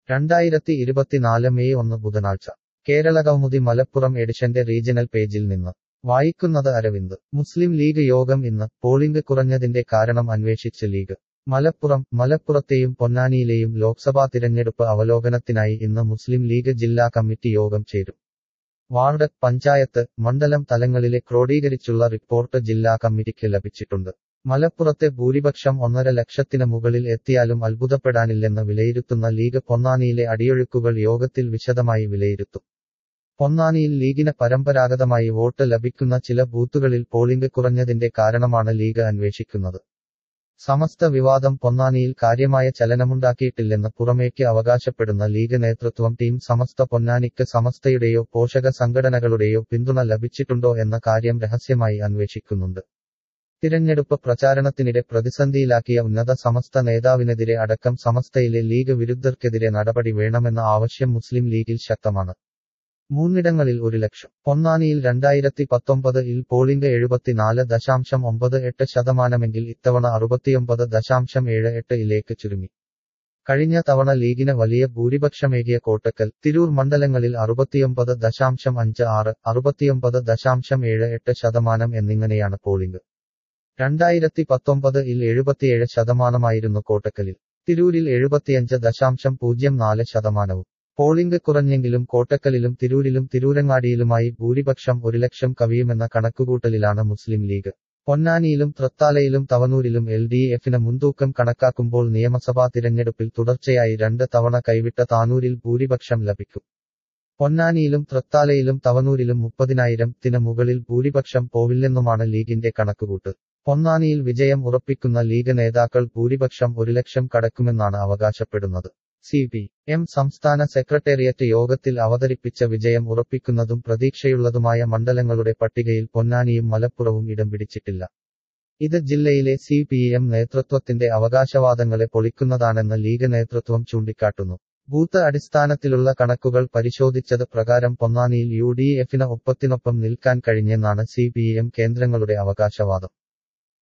രണ്ടായിരത്തി ഇരുപത്തിനാല് മെയ് ഒന്ന് ബുധനാഴ്ച കേരളകൗമുദി മലപ്പുറം എഡിഷന്റെ റീജിയണൽ പേജിൽ നിന്ന് വായിക്കുന്നത് അരവിന്ദ് മുസ്ലിം ലീഗ് യോഗം ഇന്ന് പോളിംഗ് കുറഞ്ഞതിന്റെ കാരണം അന്വേഷിച്ച് ലീഗ് മലപ്പുറം മലപ്പുറത്തെയും പൊന്നാനിയിലെയും ലോക്സഭാ തിരഞ്ഞെടുപ്പ് അവലോകനത്തിനായി ഇന്ന് മുസ്ലിം ലീഗ് ജില്ലാ കമ്മിറ്റി യോഗം ചേരും വാർഡ് പഞ്ചായത്ത് മണ്ഡലം തലങ്ങളിലെ ക്രോഡീകരിച്ചുള്ള റിപ്പോർട്ട് ജില്ലാ കമ്മിറ്റിക്ക് ലഭിച്ചിട്ടുണ്ട് മലപ്പുറത്തെ ഭൂരിപക്ഷം ഒന്നര ലക്ഷത്തിന് മുകളിൽ എത്തിയാലും അത്ഭുതപ്പെടാനില്ലെന്ന് വിലയിരുത്തുന്ന ലീഗ് പൊന്നാനിയിലെ അടിയൊഴുക്കുകൾ യോഗത്തിൽ വിശദമായി വിലയിരുത്തും പൊന്നാനിയിൽ ലീഗിന് പരമ്പരാഗതമായി വോട്ട് ലഭിക്കുന്ന ചില ബൂത്തുകളിൽ പോളിംഗ് കുറഞ്ഞതിന്റെ കാരണമാണ് ലീഗ് അന്വേഷിക്കുന്നത് സമസ്ത വിവാദം പൊന്നാനിയിൽ കാര്യമായ ചലനമുണ്ടാക്കിയിട്ടില്ലെന്ന് പുറമേക്ക് അവകാശപ്പെടുന്ന ലീഗ് നേതൃത്വം ടീം സമസ്ത പൊന്നാനിക്ക് സമസ്തയുടെയോ പോഷക സംഘടനകളുടെയോ പിന്തുണ ലഭിച്ചിട്ടുണ്ടോ എന്ന കാര്യം രഹസ്യമായി അന്വേഷിക്കുന്നുണ്ട് തിരഞ്ഞെടുപ്പ് പ്രചാരണത്തിനിടെ പ്രതിസന്ധിയിലാക്കിയ ഉന്നത സമസ്ത നേതാവിനെതിരെ അടക്കം സമസ്തയിലെ ലീഗ് വിരുദ്ധർക്കെതിരെ നടപടി വേണമെന്ന ആവശ്യം മുസ്ലിം ലീഗിൽ ശക്തമാണ് മൂന്നിടങ്ങളിൽ ഒരു ലക്ഷം പൊന്നാനിയിൽ രണ്ടായിരത്തി പത്തൊമ്പത് ഇൽ പോളിംഗ് എഴുപത്തിനാല് ദശാംശം ഒമ്പത് എട്ട് ശതമാനമെങ്കിൽ ഇത്തവണ അറുപത്തിയൊമ്പത് ദശാംശം ഏഴ് എട്ട് ഇലേക്ക് ചുരുങ്ങി കഴിഞ്ഞ തവണ ലീഗിന് വലിയ ഭൂരിപക്ഷമേകിയ കോട്ടക്കൽ തിരൂർ മണ്ഡലങ്ങളിൽ അറുപത്തിയൊമ്പത് ദശാംശം അഞ്ച് ആറ് അറുപത്തിയൊമ്പത് ദശാംശം ഏഴ് എട്ട് ശതമാനം എന്നിങ്ങനെയാണ് പോളിംഗ് രണ്ടായിരത്തി പത്തൊമ്പത് ഇൽ എഴുപത്തിയേഴ് ശതമാനമായിരുന്നു കോട്ടക്കലിൽ തിരൂരിൽ എഴുപത്തിയഞ്ച് ദശാംശം പൂജ്യം നാല് ശതമാനവും പോളിംഗ് കുറഞ്ഞെങ്കിലും കോട്ടക്കലിലും തിരൂരിലും തിരൂരങ്ങാടിയിലുമായി ഭൂരിപക്ഷം ഒരു ലക്ഷം കവിയുമെന്ന കണക്കുകൂട്ടലിലാണ് മുസ്ലിം ലീഗ് പൊന്നാനിയിലും തൃത്താലയിലും തവനൂരിലും എൽ ഡി എഫിന് മുൻതൂക്കം കണക്കാക്കുമ്പോൾ നിയമസഭാ തിരഞ്ഞെടുപ്പിൽ തുടർച്ചയായി രണ്ട് തവണ കൈവിട്ട താനൂരിൽ ഭൂരിപക്ഷം ലഭിക്കും പൊന്നാനിയിലും തൃത്താലയിലും തവനൂരിലും മുപ്പതിനായിരത്തിന് മുകളിൽ ഭൂരിപക്ഷം പോവില്ലെന്നുമാണ് ലീഗിന്റെ കണക്കുകൂട്ട് പൊന്നാനിയിൽ വിജയം ഉറപ്പിക്കുന്ന ലീഗ് നേതാക്കൾ ഭൂരിപക്ഷം ഒരു ലക്ഷം കടക്കുമെന്നാണ് അവകാശപ്പെടുന്നത് സി പി എം സംസ്ഥാന സെക്രട്ടേറിയറ്റ് യോഗത്തിൽ അവതരിപ്പിച്ച വിജയം ഉറപ്പിക്കുന്നതും പ്രതീക്ഷയുള്ളതുമായ മണ്ഡലങ്ങളുടെ പട്ടികയിൽ പൊന്നാനിയും മലപ്പുറവും ഇടം പിടിച്ചിട്ടില്ല ഇത് ജില്ലയിലെ സി പി എം നേതൃത്വത്തിന്റെ അവകാശവാദങ്ങളെ പൊളിക്കുന്നതാണെന്ന് ലീഗ് നേതൃത്വം ചൂണ്ടിക്കാട്ടുന്നു ബൂത്ത് അടിസ്ഥാനത്തിലുള്ള കണക്കുകൾ പരിശോധിച്ചത് പ്രകാരം പൊന്നാനിയിൽ യു ഡി എഫിന് ഒപ്പത്തിനൊപ്പം നിൽക്കാൻ കഴിഞ്ഞെന്നാണ് സി പി എം കേന്ദ്രങ്ങളുടെ അവകാശവാദം